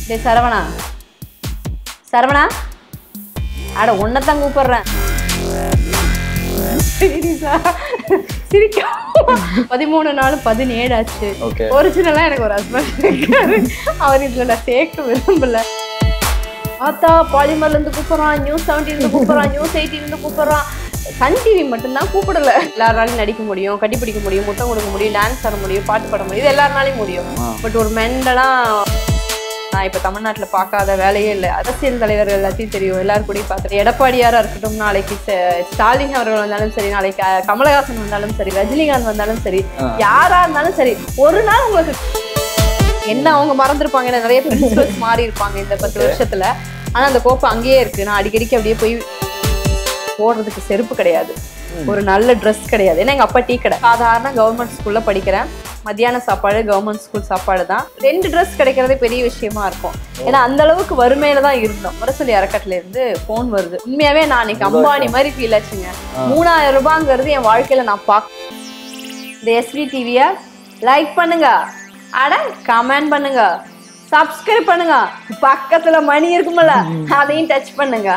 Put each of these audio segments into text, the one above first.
டேய் சரவணா சரவணா அட உன்னைத்தான் கூப்பிடுறேன் சீரியஸா சிரிக்க பதிமூணு நாள் பதினேழு ஆச்சு ஓகே ஒரிஜினலா எனக்கு ஒரு ஹஸ்பண்ட் இருக்காரு அவர் இதுல நான் சேர்க்க விரும்பல ஆத்தா பாலிமர்ல இருந்து கூப்பிடுறான் நியூஸ் செவன்டீன் இருந்து கூப்பிடுறான் நியூஸ் எயிட்டின் இருந்து கூப்பிடுறான் சன் டிவி மட்டும்தான் கூப்பிடல எல்லாராலையும் நடிக்க முடியும் கட்டி பிடிக்க முடியும் முத்தம் கொடுக்க முடியும் டான்ஸ் ஆட முடியும் பாட்டு பாட முடியும் இது எல்லாருனாலையும் முடியும் ஆ. பட் ஒரு மெண்டெல்லாம் நான் இப்போ தமிழ்நாட்டில் பார்க்காத வேலையே இல்லை அரசியல் தலைவர்கள் எல்லாத்தையும் தெரியும் எல்லாரும் கூடயும் பார்த்துட்டு எடப்பாடியாரா இருக்கட்டும் நாளைக்கு ஸ்ட- ஸ்டாலின் அவர்கள் வந்தாலும் சரி நாளைக்கு அஹ், கமலஹாசன் வந்தாலும் சரி ரஜினிகாந்த் வந்தாலும் சரி ஆ. யாரா இருந்தாலும் சரி ஒரு நாள் உங்களுக்கு என்ன அவங்க மறந்துருப்பாங்க ஏன்னா நிறைய பிரின்சிபல்ஸ் மாறி இருப்பாங்க இந்த பத்து வருஷத்துல ஆனா அந்த கோப்பை அங்கேயே இருக்கு நான் அடிக்கடிக்கு அப்படியே போய் போடுறதுக்கு செருப்பு கிடையாது ஒரு நல்ல ட்ரெஸ் கிடையாது ஏன்னா எங்க அப்பா டீ கடை சாதாரண கவர்மெண்ட் ஸ்கூல்ல படிக்கிறேன் மத்தியான சாப்பாடு கவர்மெண்ட் ஸ்கூல் சாப்பாடு தான் ரெண்டு ட்ரெஸ் கிடைக்கிறதே பெரிய விஷயமா இருக்கும் ஏன்னா அந்த அளவுக்கு வறுமையில தான் இருந்தோம் முரசொலி அறக்கட்டளை இருந்து ஃபோன் வருது உண்மையாவே நான் அன்னைக்கு அம்பானி மாதிரி ஃபீல் ஆச்சுங்க மூணாயிரம் ரூபாங்கிறது என் வாழ்க்கையில நான் பார்க்க இந்த எஸ்வி டிவியை லைக் பண்ணுங்க அட கமெண்ட் பண்ணுங்க சப்ஸ்கிரைப் பண்ணுங்க பக்கத்துல மணி இருக்கும்ல அதையும் டச் பண்ணுங்க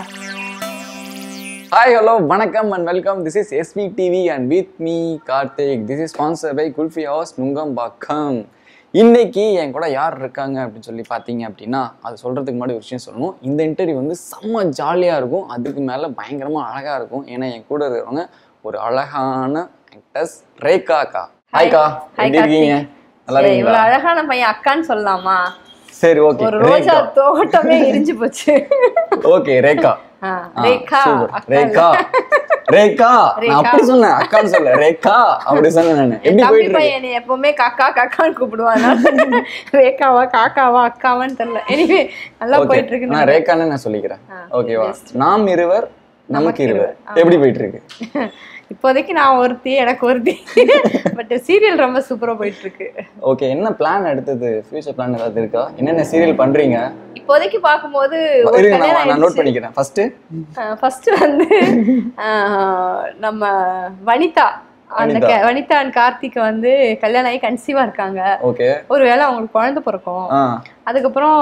ஹாய் ஹலோ வணக்கம் and welcome this is SV TV and with me Karthik this is sponsor by Kulfi House Nungambakkam இன்னைக்கு என் கூட யார் இருக்காங்க அப்படின்னு சொல்லி பார்த்தீங்க அப்படின்னா அது சொல்கிறதுக்கு முன்னாடி ஒரு விஷயம் சொல்லணும் இந்த இன்டர்வியூ வந்து செம்ம ஜாலியாக இருக்கும் அதுக்கு மேலே பயங்கரமாக அழகாக இருக்கும் ஏன்னா என் கூட இருக்கிறவங்க ஒரு அழகான ஆக்டர்ஸ் ரேகாக்கா ஹாய்க்கா Hi, எப்படி இருக்கீங்க நல்லா சரி, இவ்வளவு இருக்கீங்களா அழகான பையன் அக்கான்னு சொல்லலாமா சரி ஓகே ஒரு ரோஜா தோட்டமே எரிஞ்சு போச்சு ஓகே ரேகா ஆ, ஆ, ரேகா super. அக்கா ரேகா ரேகா நான் அப்படி சொன்னேன் அக்கான்னு சொல்ல ரேகா அப்படி சொன்னேன் நானு எப்படி தம்பி போயிட்டு இருக்கு பையன் என்னை எப்பவுமே காக்கா காக்கான்னு கூப்பிடுவான் ரேகாவா காக்காவா அக்காவான்னு தெரியல எனிவே நல்லா ஓகே போயிட்டு இருக்கு நான் ரேகான்னு நான் சொல்லிக்கிறேன் ஆ, ஓகேவா நாம் இருவர் நமக்கு இருவர் எப்படி போயிட்டு இருக்கு இப்போதைக்கு நான் ஒருத்தி எனக்கு ஒருத்தி பட் சீரியல் ரொம்ப சூப்பரா போயிட்டு இருக்கு ஓகே என்ன பிளான் அடுத்தது ஃபியூச்சர் பிளான் ஏதாவது இருக்கா என்னென்ன சீரியல் பண்றீங்க இப்போதைக்கு பார்க்கும்போது ஒரு இருங்க நான் கல்யாணம் நான் நோட் பண்ணிக்கிறேன் ஃபர்ஸ்ட் ஃபர்ஸ்ட் வந்து ஆஹ், நம்ம வனிதா அந்த வனிதா. க- வனிதா அண்ட் கார்த்திக் வந்து கல்யாணம் ஆகி கன்சீவா இருக்காங்க ஓகே ஒருவேளை அவங்களுக்கு குழந்தை பிறக்கும் ஆ அதுக்கப்புறம்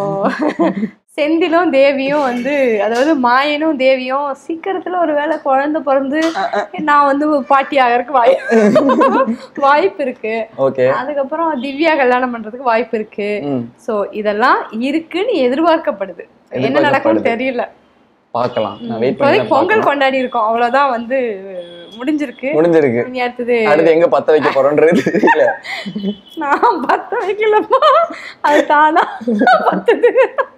செந்திலும் தேவியும் வந்து அதாவது மாயனும் தேவியும் சீக்கிரத்துல ஒரு வேளை குழந்தை பிறந்து நான் வந்து பாட்டி ஆகிறதுக்கு வாய்ப்பு வாய்ப்பு இருக்கு ஓகே அதுக்கப்புறம் திவ்யா கல்யாணம் பண்றதுக்கு வாய்ப்பு இருக்கு ம் சோ இதெல்லாம் இருக்குன்னு எதிர்பார்க்கப்படுது என்ன நடக்கும்னு தெரியல பார்க்கலாம் நான் வெயிட் இப்போதைக்கு பண்ணி பொங்கல் கொண்டாடி இருக்கோம் அவ்வளவுதான் வந்து முடிஞ்சிருக்கு முடிஞ்சிருக்கு இனி அடுத்தது அடுத்து எங்க பத்த வைக்க போறோன்றது தெரியல நான் பத்த வைக்கலப்பா அது தானா பத்துது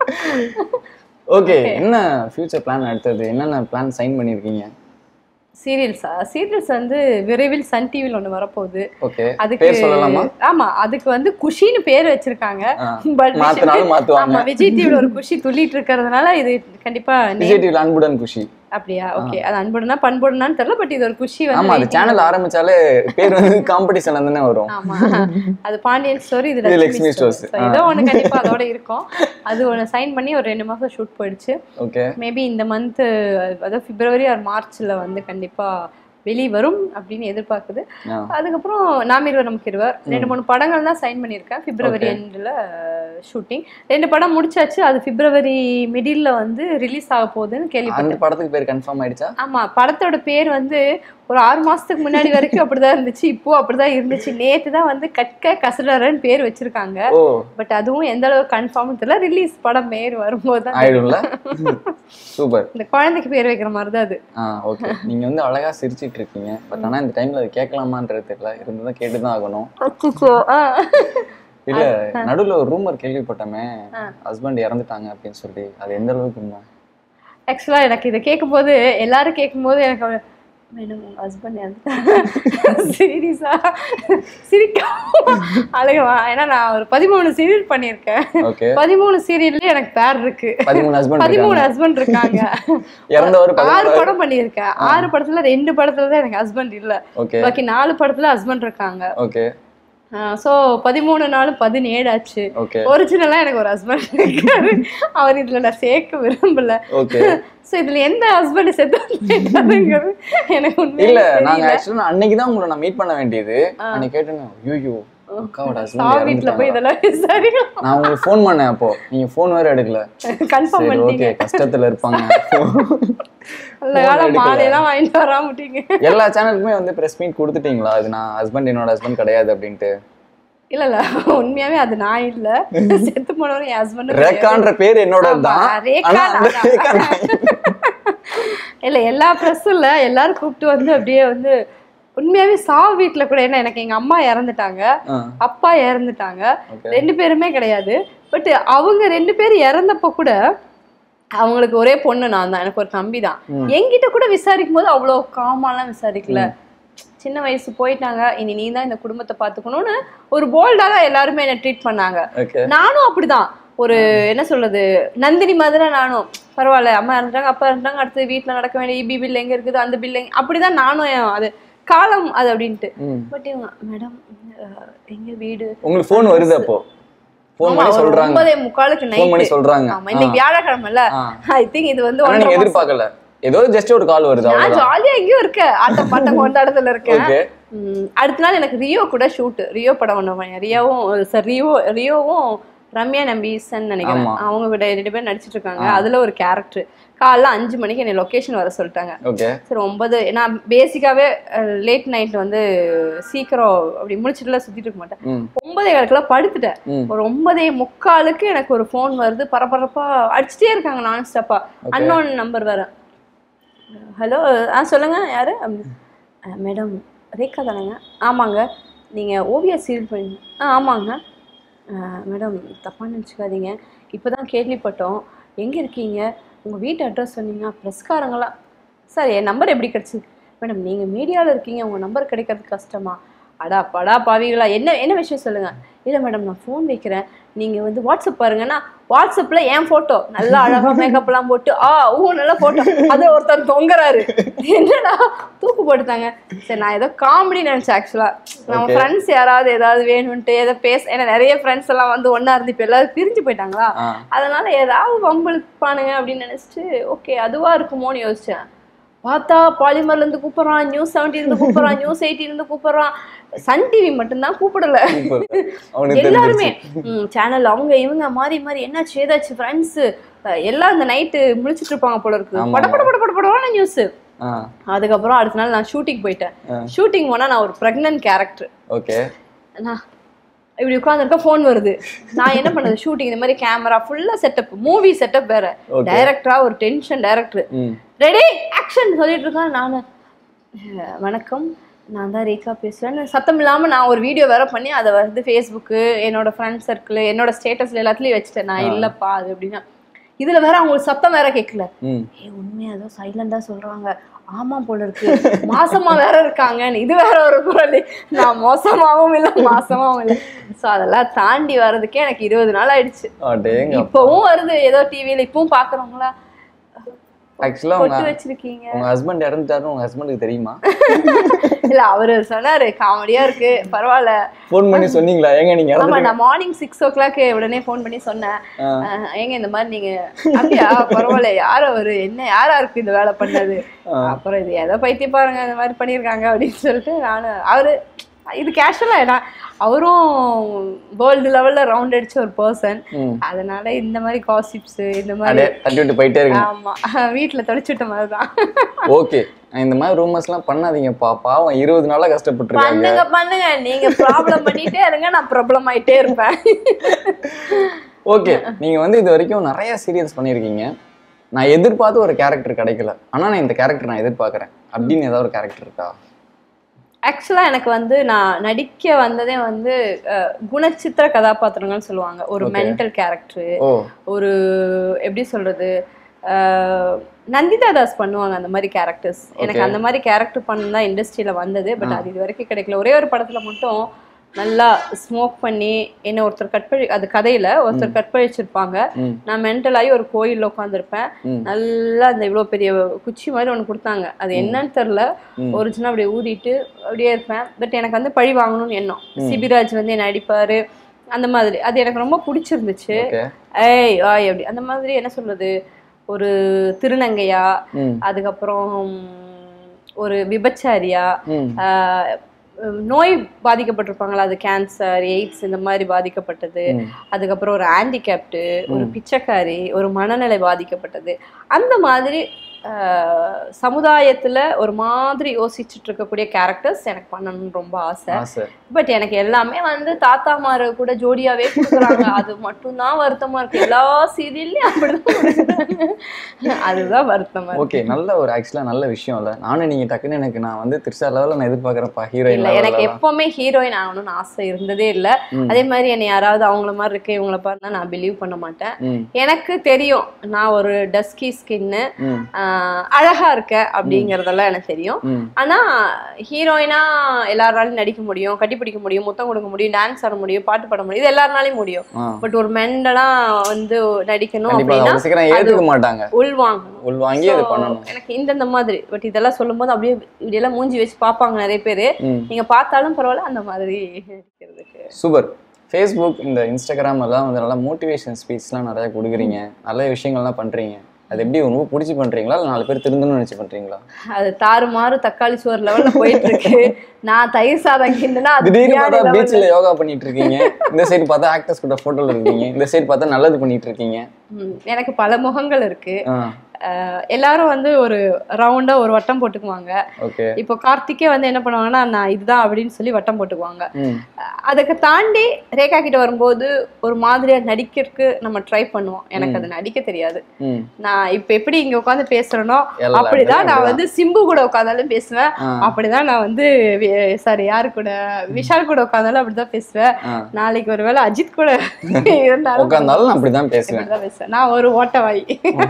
ஓகே என்ன ஃபியூச்சர் பிளான் அடுத்தது என்னென்ன பிளான் சைன் பண்ணிருக்கீங்க சீரியல்ஸா சீரியல்ஸ் வந்து விரைவில் சன் டிவில ஒண்ணு வரப்போகுது ஓகே அதுக்கு பேர் சொல்லலாமா ஆமா அதுக்கு வந்து குஷின்னு பேர் வச்சிருக்காங்க ஆ. பட் மாத்தினாலும் மாத்துவாங்க ஆமா விஜய் டிவில ஒரு குஷி துள்ளிட்டு இருக்கிறதுனால இது கண்டிப்பா name- விஜய் டிவில அன்புடன் குஷி அப்படியா ஓகே அது அன்புடனா பண்புடனான்னு தெரியல பட் இது ஒரு குஷி ஆமா வந்து அது சேனல் ஆரம்பிச்சாலே பேர் வந்து காம்படிஷன்ல தானே வரும் ஆமா அது பாண்டியன் ஸ்டோரி இது இது லட்சுமி லட்சுமி ஸ்டோரி stores. ஏதோ ஒண்ணு கண்டிப்பா அதோட இருக்கும் அது ஒண்ணு சைன் பண்ணி ஒரு ரெண்டு மாசம் ஷூட் போயிடுச்சு ஓகே மேபி இந்த மந்த் அதாவது பிப்ரவரி ஆர் மார்ச்ல வந்து கண்டிப்பா வெளி வரும் அப்படின்னு எதிர்பார்க்குது ஆ. அதுக்கப்புறம் நாம் இருவர் நமக்கு இருவர் ரெண்டு மூணு படங்கள் தான் சைன் பண்ணியிருக்கேன் பிப்ரவரி Okay. எண்டில் ஷூட்டிங் ரெண்டு படம் முடிச்சாச்சு அது பிப்ரவரி மிடில்ல வந்து ரிலீஸ் ஆக போகுதுன்னு அந்த கேள்விப்பட்டேன் படத்துக்கு பேர் கன்ஃபார்ம் ஆயிடுச்சா ஆமா படத்தோட பேர் வந்து ஒரு ஆறு மாசத்துக்கு முன்னாடி வரைக்கும் அப்படிதான் இருந்துச்சு இப்போ அப்படிதான் இருந்துச்சு நேத்து தான் வந்து கட்க கசடரன்னு பேர் வச்சிருக்காங்க ஓ பட் அதுவும் எந்த அளவுக்கு கன்ஃபார்ம் தெரியல ரிலீஸ் படம் பேர் வரும்போது தான் ஆயிடும்ல சூப்பர் இந்த குழந்தைக்கு பேர் வைக்கிற மாதிரி தான் அது ஆ ஓகே நீங்க வந்து அழகா சிரிச்சிட்டு இருக்கீங்க பட் ஆனா இந்த டைம்ல அது கேட்கலாமான்றது தெரியல இருந்ததான் கேட்டுதான் ஆகணும் அச்சச்சோ, ஆ. இல்ல நடுவுல ஒரு ரூமர் கேள்விப்பட்டமே ஆ. ஹஸ்பண்ட் இறந்துட்டாங்க அப்படின்னு சொல்லி அது எந்த அளவுக்கு உண்மை ஆக்சுவலா எனக்கு இதை கேட்கும்போது எல்லாரும் கேட்கும்போது எனக்கு ஒரு, மேடம் உங்க ஹஸ்பண்ட் சீரியஸா சிரிக்க அழகவா ஏன்னா நான் ஒரு பதிமூணு சீரியல் பண்ணியிருக்கேன் ஓகே பதிமூணு சீரியல்ல எனக்கு பேர் இருக்கு பதிமூணு ஹஸ்பண்ட் பதிமூணு ஹஸ்பண்ட் இருக்காங்க இறந்தவர் ஆறு பதிமூணு படம் பண்ணியிருக்கேன் ஆறு படத்துல ரெண்டு படத்துல தான் எனக்கு ஹஸ்பண்ட் இல்ல ஓகே பாக்கி நாலு படத்துல ஹஸ்பண்ட் இருக்காங்க ஓகே சோ பதிமூணு நாலு பதினேழு ஆச்சு ஓகே ஒரிஜினலா எனக்கு ஒரு ஹஸ்பண்ட் இருக்காரு அவர் இதுல நான் சேர்க்க விரும்பல ஓகே சோ இதுல எந்த ஹஸ்பண்ட் செத்துங்கிறது எனக்கு இல்ல உண்மையிலே நாங்க தெரியல ஆக்சுவலா அன்னைக்கு தான் உங்களை நான் மீட் பண்ண வேண்டியது அன்னைக்கு கேட்டேன் ஐயோ அக்காவோட சா ஹஸ்பண்ட் வீட்டுல போய் இதெல்லாம் விசாரிக்கலாம் நான் உங்களுக்கு ஃபோன் பண்ணேன் அப்போ நீங்க ஃபோன் வேற எடுக்கல கன்ஃபார்ம் சரி பண்ணிட்டீங்க ஓகே கஷ்டத்துல இருப்பாங்க நல்ல காலம் மாலையெல்லாம் வாங்கிட்டு வராமட்டீங்க எல்லா சேனலுக்குமே வந்து பிரஸ் மீட் கொடுத்துட்டீங்களா அது நான் ஹஸ்பண்ட் என்னோட ஹஸ்பண்ட் கிடையாது அப்படின்ட்டு இல்ல இல்ல உண்மையாவே அது நான் இல்ல செத்து போனவரும் என் ஹஸ்பண்ட் ரேகான்ற பேர் என்னோட தான் ஆமா, ரேகா ஆனா அந்த நான் ரேகா நான் இல்ல எல்லா ப்ரெஸ்ஸும் இல்ல எல்லாரும் கூப்பிட்டு வந்து அப்படியே வந்து உண்மையாவே சாவு வீட்டுல கூட என்ன எனக்கு எங்க அம்மா இறந்துட்டாங்க ஆ, அப்பா இறந்துட்டாங்க okay. ரெண்டு பேருமே கிடையாது பட் அவங்க ரெண்டு பேரும் இறந்தப்ப கூட அவங்களுக்கு ஒரே பொண்ணு நான் தான் எனக்கு ஒரு தம்பி தான் ம். என்கிட்ட கூட விசாரிக்கும் போது அவ்வளோ காமாலாம் விசாரிக்கல சின்ன வயசு போயிட்டாங்க இனி நீ தான் இந்த குடும்பத்தை பார்த்துக்கணும்னு ஒரு போல்டா தான் எல்லாருமே என்ன ட்ரீட் பண்ணாங்க ஓகே நானும் அப்படிதான் ஒரு என்ன சொல்றது நந்தினி மாதிரி தான் நானும் பரவாயில்ல அம்மா இறந்துட்டாங்க அப்பா இறந்துட்டாங்க அடுத்து வீட்ல நடக்க வேண்டிய இபி பில் எங்க இருக்குது அந்த பில் எங்க அப்படிதான் நானும் என் அது காலம் அது அப்படின்ட்டு ம். பட் இவங்க மேடம் எங்க வீடு உங்களுக்கு ஃபோன் வருது அப்போ ஃபோன் ஆமா, பண்ணி ஒரு சொல்றாங்க ஒன்பதே முக்காலுக்கு ஃபோன் பண்ணி நைட்டு சொல்றாங்க ஆமா இன்னைக்கு வியாழக்கிழமைல ஆ. ஐ திங்க் இது வந்து ஆனா ஒன்றரை நீங்க மாசம். எதிர்பார்க்கல ஏதோ ஜஸ்ட் ஒரு கால் வருது நான் அவ்வளவுதான் ஜாலியா எங்கேயும் இருக்கேன் ஆட்டம் பாட்டம் கொண்டாடத்துல இருக்கேன் ஓகே ம், அடுத்த நாள் எனக்கு ரியோ கூட ஷூட் ரியோ படம் ஒன்று ரியோவும் சார் ரியோ ரியோவும் ரம்யா நம்பீசன் நினைக்கிறேன் ஆமா. அவங்க கூட ரெண்டு பேரும் நடிச்சிட்டு இருக்காங்க அதுல ஒரு கேரக்டர் காலைல அஞ்சு மணிக்கு என்னை லொகேஷன் வர சொல்லிட்டாங்க ஓகே சரி ஒன்பது நான் பேசிக்காவே லேட் நைட் வந்து சீக்கிரம் அப்படி முடிச்சுட்டுலாம் சுத்திட்டு இருக்க மாட்டேன் ம் ஒன்பதே காலக்குலாம் படுத்துட்டேன் ம் ஒரு ஒன்பதே முக்காலுக்கு எனக்கு ஒரு ஃபோன் வருது பரபரப்பா அடிச்சிட்டே இருக்காங்க நான் ஸ்டாப்பா அன்னோன் நம்பர் வேற ஹலோ ஆ சொல்லுங்க யாரு மேடம் ரேகா தானேங்க ஆமாங்க நீங்க ஓவியா சீல் பண்ணி ஆ ஆமாங்க மேடம் தப்பா நினச்சிக்காதீங்க இப்போதான் கேள்விப்பட்டோம் எங்க இருக்கீங்க உங்க வீட்டு அட்ரஸ் சொன்னீங்க ப்ரெஸ்காரங்களா சார் என் நம்பர் எப்படி கிடச்சிது மேடம் நீங்க மீடியாவில் இருக்கீங்க உங்க நம்பர் கிடைக்கிறது கஷ்டமா அடா படா பாவிகளா என்ன என்ன விஷயம் சொல்லுங்க இல்லை மேடம் நான் ஃபோன் வைக்கிறேன் நீங்க வந்து வாட்ஸ்அப் பாருங்கன்னா வாட்ஸ்அப்ல என் போட்டோ நல்லா அழகா மேக்கப்லாம் போட்டு ஆ ஊ நல்ல போட்டோ அது ஒருத்தர் தொங்குறாரு என்னடா தூக்கு போட்டுட்டாங்க சரி நான் ஏதோ காமெடி நினைச்சேன் ஆக்சுவலா நம்ம Okay. ஃப்ரெண்ட்ஸ் யாராவது ஏதாவது வேணும்ட்டு ஏதோ பேச ஏன்னா நிறைய ஃப்ரெண்ட்ஸ் எல்லாம் வந்து ஒண்ணா இருந்து இப்போ எல்லாரும் பிரிஞ்சு போயிட்டாங்களா ஆ அதனால ஏதாவது வம்பிழுப்பானுங்க அப்படின்னு நினைச்சிட்டு ஓகே அதுவா இருக்குமோன்னு யோசிச்சேன் பார்த்தா பாலிமர்ல இருந்து கூப்பிடுறான் நியூஸ் செவன்டி இருந்து கூப்பிடுறான் நியூஸ் எயிட்டி இருந்து கூப்பிடுறான் சன் டிவி மட்டும்தான் கூப்பிடல சூப்பர் அவனுக்கு எல்லாருமே தெரிஞ்சிருச்சு சேனல் அவங்க இவங்க மாறி மாறி என்னாச்சு ஏதாச்சும் ஃப்ரெண்ட்ஸ் எல்லாம் அந்த நைட்டு முழிச்சிட்டு இருப்பாங்க போல இருக்கு ஆமா, பட பட பட பட படவான நியூஸ் ஆ அதுக்கப்புறம் அடுத்த நாள் நான் ஷூட்டிங் போயிட்டேன் ஆ. ஷூட்டிங் போனா நான் ஒரு ப்ரெக்னன்ட் கேரக்டர் ஓகே நான் இப்படி உட்காந்துருக்க ஃபோன் வருது நான் என்ன பண்ணது ஷூட்டிங் இந்த மாதிரி கேமரா ஃபுல்லா செட்டப் மூவி செட்டப் வேற Okay. டைரக்டரா ஒரு டென்ஷன் டைரக்டர் ம் ரெடி ஆக்ஷன் சொல்லிட்டு இருக்கான் நான் வணக்கம் நான் தான் ரேகா பேசுறேன் சத்தம் இல்லாம நான் ஒரு வீடியோ வேற பண்ணி அதை வந்து ஃபேஸ்புக்கு என்னோட ஃப்ரெண்ட் சர்க்கிள் என்னோட ஸ்டேட்டஸ்ல எல்லாத்துலயும் வச்சுட்டேன் நான் இல்லப்பா அது அப்படின்னா இதுல வேற அவங்களுக்கு சத்தம் வேற கேட்கல ம் ஏ உண்மையா ஏதோ சைலண்டா சொல்றாங்க ஆமா போல இருக்கு மாசமா வேற இருக்காங்க இது வேற ஒரு குரல் நான் மோசமாவும் இல்ல மாசமாவும் இல்ல சோ அதெல்லாம் தாண்டி வர்றதுக்கே எனக்கு இருபது நாள் ஆயிடுச்சு அடேங்க இப்பவும் வருது ஏதோ டிவில இப்பவும் பாக்குறவங்களா ஆக்சுவலா உங்க கொட்டு வச்சிருக்கீங்க உங்க ஹஸ்பண்ட் இறந்துட்டாருன்னு உங்க ஹஸ்பண்டுக்கு தெரியுமா இல்ல அவரு சொன்னாரு காமெடியா இருக்கு பரவாயில்ல ஃபோன் பண்ணி சொன்னீங்களா ஏங்க நீங்க ஆமா இறந்துட்டீங்க நான் மார்னிங் சிக்ஸ் ஓ கிளாக் உடனே ஃபோன் பண்ணி சொன்னேன் ஆ. அஹ், ஏங்க இந்த மாதிரி நீங்க அப்படியா பரவாயில்ல யார் அவரு என்ன யாரா இருக்கு இந்த வேலை பண்ணது அப்புறம் இது ஏதோ பைத்திய பாருங்க இந்த மாதிரி பண்ணியிருக்காங்க அப்படின்னு சொல்லிட்டு நானு அவரு இது கேஷுவலா நான் அவரும் வேர்ல்டு லெவல்ல ரவுண்ட் அடிச்ச ஒரு பர்சன் ம் அதனால இந்த மாதிரி காசிப்ஸ் இந்த மாதிரி அப்படியே தட்டி விட்டு போயிட்டே இருக்கு ஆமா வீட்டுல தொலைச்சுட்ட மாதிரிதான் ஓகே இந்த மாதிரி ரூமர்ஸ்லாம் பண்ணாதீங்கப்பா பாவம் இருபது நாளா கஷ்டப்பட்டுருக்காங்க பண்ணுங்க பண்ணுங்க நீங்க ப்ராப்ளம் பண்ணிட்டே இருங்க நான் ப்ராப்ளம் ஆயிட்டே இருப்பேன் ஓகே நீங்க வந்து இது வரைக்கும் நிறைய சீரியல்ஸ் பண்ணியிருக்கீங்க நான் எதிர்பார்த்த ஒரு கேரக்டர் கிடைக்கல ஆனா நான் இந்த கேரக்டர் நான் எதிர்பார்க்கறேன் அப்படின்னு ஏதாவது ஒரு கேரக்டர் இருக்கா ஆக்சுவலா எனக்கு வந்து நான் நடிக்க வந்ததே வந்து அஹ், குணச்சித்திர கதாபாத்திரங்கள்னு சொல்லுவாங்க ஒரு Okay. மென்டல் கேரக்டர் ஓ ஒரு எப்படி சொல்றது அஹ், நந்திதா தாஸ் பண்ணுவாங்க அந்த மாதிரி கேரக்டர்ஸ் எனக்கு Okay. அந்த மாதிரி கேரக்டர் பண்ண தான் இண்டஸ்ட்ரியில வந்தது பட் அது இது வரைக்கும் கிடைக்கல ஒரே ஒரு படத்துல மட்டும் நல்லா ஸ்மோக் பண்ணி என்ன ஒருத்தர் கற்பழி அது கதையில ஒருத்தர் கற்பழிச்சிருப்பாங்க ம் நான் மென்டலாகி ஒரு கோயில்ல உட்காந்துருப்பேன் ம். நல்லா அந்த இவ்வளோ பெரிய குச்சி மாதிரி ஒன்று கொடுத்தாங்க அது என்னன்னு தெரில ம். ஒரிஜினல் அப்படியே ஊதிட்டு அப்படியே இருப்பேன் பட் எனக்கு வந்து பழி வாங்கணும்னு எண்ணம் சிபிராஜ் வந்து என்ன அடிப்பாரு அந்த மாதிரி அது எனக்கு ரொம்ப பிடிச்சிருந்துச்சு ஓகே ஏய் ஆய் அப்படி அந்த மாதிரி என்ன சொல்றது ஒரு திருநங்கையா ம் அதுக்கப்புறம் ஒரு விபச்சாரியா ம் ஆஹ் அஹ், நோய் பாதிக்கப்பட்டிருப்பாங்களா அது கேன்சர் எய்ட்ஸ் இந்த மாதிரி பாதிக்கப்பட்டது ம். அதுக்கப்புறம் ஒரு ஹேண்டிகேப்டு ஒரு பிச்சைக்காரி ஒரு மனநிலை பாதிக்கப்பட்டது அந்த மாதிரி அஹ், சமுதாயத்துல ஒரு மாதிரி யோசிச்சுட்டு இருக்கக்கூடிய கேரக்டர்ஸ் எனக்கு பண்ணணும்னு ரொம்ப ஆசை ஆசை பட் எனக்கு எல்லாமே வந்து தாத்தா மார கூட ஜோடியாவே கொடுக்குறாங்க அது மட்டும்தான் வருத்தமா இருக்கு எல்லா சீரியல்லையும் அப்படிதான் கொடுக்குறாங்க. அதுதான் வருத்தமா இருக்கு ஓகே நல்ல ஒரு ஆக்சுவலா நல்ல விஷயம் இல்ல நானும் நீங்க டக்குன்னு எனக்கு நான் வந்து திருச்சா லெவலில் நான் எதிர்பார்க்குறப்பா இல்ல ஹீரோயின் எனக்கு எப்பவுமே ஹீரோயின் ஆகணும்னு ஆசை இருந்ததே இல்ல அதே மாதிரி என்னை யாராவது அவங்கள மாதிரி இருக்கு இவங்கள பார்த்தா நான் பிலீவ் பண்ண மாட்டேன் ம் எனக்கு தெரியும் நான் ஒரு டஸ்கி ஸ்கின்னு ம் அழகா இருக்க அப்படிங்கறதெல்லாம் எனக்கு தெரியும் ம் ஆனா ஹீரோயினா எல்லாராலையும் நடிக்க முடியும் கட்டி பிடிக்க முடியும் முத்தம் கொடுக்க முடியும் டான்ஸ் ஆட முடியும் பாட்டு பாட முடியும் இது எல்லாருனாலையும் முடியும் ஆ பட் ஒரு மெண்டலா வந்து நடிக்கணும் கண்டிப்பா அப்படின்னா அவ்வளவு சீக்கிரம் ஏத்துக்க மாட்டாங்க உள்வாங்கணும் உள் வாங்கி அது So, பண்ணணும் எனக்கு இந்தந்த மாதிரி பட் இதெல்லாம் சொல்லும்போது அப்படியே இப்படியெல்லாம் மூஞ்சி வச்சு பார்ப்பாங்க நிறைய பேரு ம் நீங்க பார்த்தாலும் பரவாயில்ல அந்த மாதிரி நடிக்கிறதுக்கு சூப்பர் ஃபேஸ்புக் இந்த இன்ஸ்டாகிராம் எல்லாம் வந்து நல்லா மோட்டிவேஷன் ஸ்பீச்லாம் நிறைய கொடுக்குறீங்க நல்ல விஷயங்கள்லாம் பண்றீங்க அது எப்படி ரொம்ப பிடிச்சி பண்றீங்களா இல்லை நாலு பேர் திருந்தணும்னு நினைச்சு பண்றீங்களா அது தாறுமாறு தக்காளி சோறு லெவல்ல போயிட்டு இருக்கு நான் தயிர் சாதம் கிண்டுனா அது திடீர்னு பிரியாணி பார்த்தா level ல- பீச்சில் யோகா பண்ணிட்டு இருக்கீங்க இந்த சைடு பார்த்தா ஆக்டர்ஸ் கூட ஃபோட்டோல இருக்கீங்க இந்த சைடு பார்த்தா நல்லது பண்ணிட்டு இருக்கீங்க ம், எனக்கு பல முகங்கள் இருக்கு ஆ அஹ் எல்லாரும் வந்து ஒரு ரவுண்டா ஒரு வட்டம் போட்டுக்குவாங்க ஓகே இப்போ கார்த்திகே வந்து என்ன பண்ணுவாங்கன்னா நான் இதுதான் அப்படின்னு சொல்லி வட்டம் போட்டுக்குவாங்க ம் அஹ் அதுக்கு தாண்டி ரேகா கிட்ட வரும்போது ஒரு மாதிரியா நடிக்கிறதுக்கு நம்ம ட்ரை பண்ணுவோம் எனக்கு அது நடிக்க தெரியாது ம் நான் இப்ப எப்படி இங்க உட்காந்து பேசுறேனோ எல்லா அப்படிதான் நான் இடத்துலயும் வந்து சிம்பு கூட உட்காந்தாலும் பேசுவேன் ஆ. அப்படிதான் நான் வந்து சாரி யாரு கூட விஷால் கூட உட்காந்தாலும் அப்படிதான் பேசுவேன் ஆ. நாளைக்கு ஒருவேளை அஜித் கூட இருந்தாலும் உட்காந்தாலும் நான் அப்படிதான் பேசுவேன் இப்படிதான் பேசுவேன் நான் ஒரு ஓட்டவாய்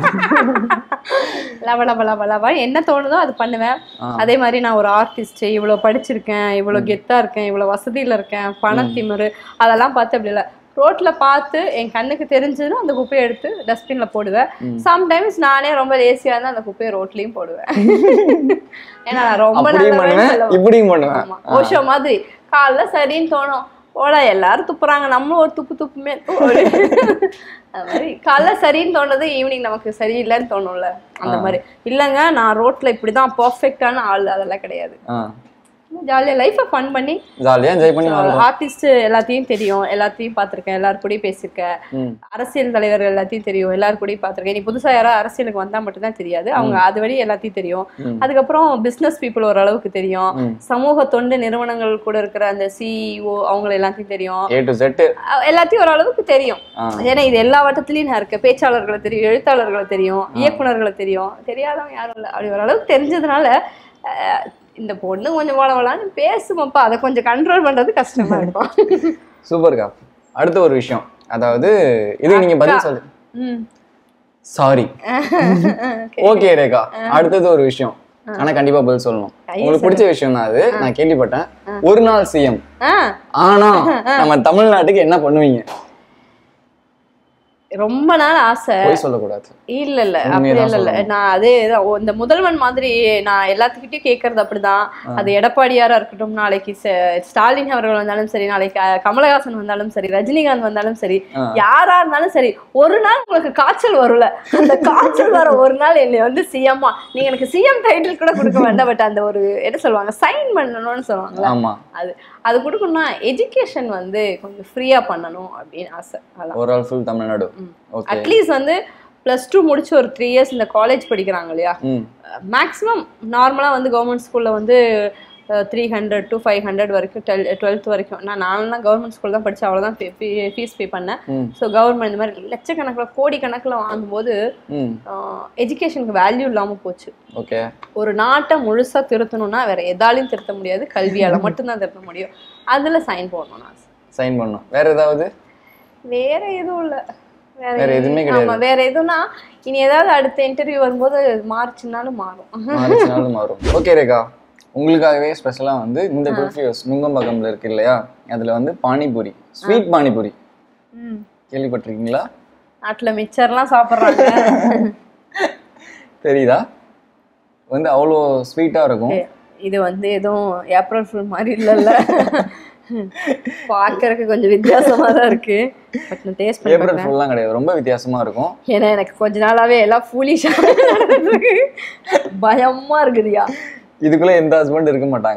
லவ லவ லவ லவ என்ன தோணுதோ அது பண்ணுவேன் ஆ. அதே மாதிரி நான் ஒரு ஆர்டிஸ்ட் இவ்வளவு படிச்சிருக்கேன் இவ்வளவு கெத்தா இருக்கேன் இவ்வளவு வசதியில இருக்கேன் பணத்திமிரு அதெல்லாம் பார்த்து அப்படி இல்ல ரோட்ல பார்த்து என் கண்ணுக்கு தெரிஞ்சதுன்னா அந்த குப்பையை எடுத்து டஸ்ட்பின்ல போடுவேன் சம்டைம்ஸ் நானே ரொம்ப லேசியா இருந்தா அந்த குப்பையை ரோட்லயும் போடுவேன் ஏன்னா நான் ரொம்ப அப்படியும் நல்லவன்னு பண்ணுவேன் சொல்ல இப்படியும் பண்ணுவேன் ஆமா. ஓஷோ மாதிரி காலைல சரின்னு தோணும் போடா எல்லாரும் துப்புறாங்க நம்மளும் ஒரு துப்பு துப்புமே தூடு. அது மாதிரி காலைல சரின்னு தோணுது ஈவினிங் நமக்கு சரியில்லைன்னு தோணும்ல அந்த மாதிரி இல்லைங்க நான் ரோட்ல இப்படிதான் பர்ஃபெக்டான ஆள் அதெல்லாம் கிடையாது ஆ ஜாலியா லைஃபை ஃபன் பண்ணி ஜாலியா என்ஜாய் பண்ணி வாழ்றோம் ஆர்டிஸ்ட் எல்லாத்தையும் தெரியும் எல்லாத்தையும் பார்த்திருக்கேன் எல்லாரு கூடயும் பேசியிருக்கேன் ம் அரசியல் தலைவர் எல்லாத்தையும் தெரியும் எல்லாரு கூடயும் பார்த்திருக்கேன் நீ புதுசா யாராவது அரசியலுக்கு வந்தா மட்டும்தான் தெரியாது அவங்க அது வழி எல்லாத்தையும் தெரியும் ம். அதுக்கப்புறம் பிசினஸ் பீப்புள் ஓரளவுக்கு தெரியும் ம். சமூக தொண்டு நிறுவனங்கள் கூட இருக்கிற அந்த சிஇஓ அவங்க எல்லாத்தையும் தெரியும் ஏ டு செட்டு அஹ் எல்லாத்தையும் ஓரளவுக்கு தெரியும் ஆ ஏன்னா இது எல்லா வட்டத்துலயும் நான் இருக்கேன் பேச்சாளர்களை தெரியும் எழுத்தாளர்களை தெரியும் இயக்குனர்களை தெரியும் தெரியாதவங்க யாரும் இல்லை அப்படி ஓரளவுக்கு தெரிஞ்சதுனால அஹ், இந்த பொண்ணு கொஞ்சம் வளவலான்னு பேசுமாப்பா அதை கொஞ்சம் கண்ட்ரோல் பண்றது கஷ்டமா இருக்கும் சூப்பர்க்கா அடுத்த ஒரு விஷயம் அதாவது இது நீங்க பதில் சொல்லு ம். சாரி ஓகே ரேகா அடுத்தது ஒரு விஷயம் ஆனா கண்டிப்பா பதில் சொல்லணும் உங்களுக்கு பிடிச்ச விஷயம் தான் அது நான் கேள்விப்பட்டேன் ஒரு நாள் சிஎம் ஆ ஆனா நம்ம தமிழ்நாட்டுக்கு என்ன பண்ணுவீங்க ரொம்ப நாள் ஆசை போய் சொல்லக்கூடாது இல்ல இல்ல அப்படி உண்மையதான் இல்ல இல்ல நான் அதே தான். ஓ, இந்த முதல்வன் மாதிரி நான் எல்லாத்துக்கிட்டையும் கேட்கறது அப்படிதான் அது எடப்பாடியாரா இருக்கட்டும் நாளைக்கு ச- ஸ்டாலின் அவர்கள் வந்தாலும் சரி நாளைக்கு அஹ், கமலஹாசன் வந்தாலும் சரி ரஜினிகாந்த் வந்தாலும் சரி ஆ. யாரா இருந்தாலும் சரி ஒரு நாள் உங்களுக்கு காய்ச்சல் வரும்ல அந்த காய்ச்சல் வர ஒரு நாள் என்னை வந்து சிஎம்மா நீங்க எனக்கு சிஎம் டைட்டில் கூட கொடுக்க வேண்டாம் பட் அந்த ஒரு என்ன சொல்லுவாங்க சைன் பண்ணணும்னு சொல்லுவாங்கல்ல ஆமா அது அது கொடுக்கணும்னா எஜுகேஷன் வந்து கொஞ்சம் ஃப்ரீயா பண்ணணும் அப்படின்னு ஆசை அதான் ஒரு ஆள் ஃபுல் தமிழ்நாடு ஓகே அட்லீஸ்ட் வந்து ப்ளஸ் டூ முடிச்சு ஒரு த்ரீ இயர்ஸ் இந்த காலேஜ் படிக்கிறாங்க இல்லையா ம் மேக்ஸிமம் நார்மலாக வந்து கவர்மெண்ட் ஸ்கூலில் வந்து three hundred to five hundred வரைக்கும் டுவெல் டுவெல்த் வரைக்கும் நான் நான்லாம் கவர்மெண்ட் ஸ்கூல் தான் படித்தேன் அவ்வளோதான் ஃபீஸ் பே பண்ணேன் ம் ஸோ கவர்மெண்ட் இந்த மாதிரி லட்சக்கணக்கில் கோடி கணக்கில் வாங்கும்போது ம் எஜுகேஷனுக்கு வேல்யூ இல்லாமல் போச்சு ஓகே ஒரு நாட்டை முழுசாக திருத்தணும்னா வேற எதாலையும் திருத்த முடியாது கல்வியால் மட்டும்தான் திருத்த முடியும் அதில் சைன் போடணும் நான் சைன் பண்ணணும் வேற ஏதாவது வேற எதுவும் இல்ல வேற எதுவுமே கிடையாது. ஆமா வேற எதுவும்னா இனி ஏதாவது அடுத்த இன்டர்வியூ வரும்போது மாறுச்சுனாலும் மாறும் மாறிச்சுனாலும் மாறும் ஓகே ரேகா உங்களுக்காகவே ஸ்பெஷலா வந்து இந்த குல்ஃபியோஸ் நுங்கம்பாக்கம்ல இருக்கு இல்லையா அதுல வந்து பானிபூரி ஸ்வீட் பானிபூரி கேள்விப்பட்டிருக்கீங்களா நாட்டுல மிச்சர்லாம் சாப்பிடுறாங்க தெரியுதா வந்து அவ்வளோ ஸ்வீட்டா இருக்கும் இது வந்து எதுவும் ஏப்ரல் ஃபுல் மாதிரி இல்லைல்ல பார்க்கறதுக்கு கொஞ்சம் வித்தியாசமா தான் இருக்கு பட் நான் டேஸ்ட் பண்ணி ஏப்ரல் ஃபுல்லாம் கிடையாது ரொம்ப வித்தியாசமா இருக்கும் ஏன்னா எனக்கு கொஞ்ச நாளாவே எல்லாம் ஃபூலிஷாக நடந்துருக்கு பயமா இருக்குதுயா இதுக்குள்ள எந்த ஹஸ்பண்ட் இருக்க மாட்டாங்க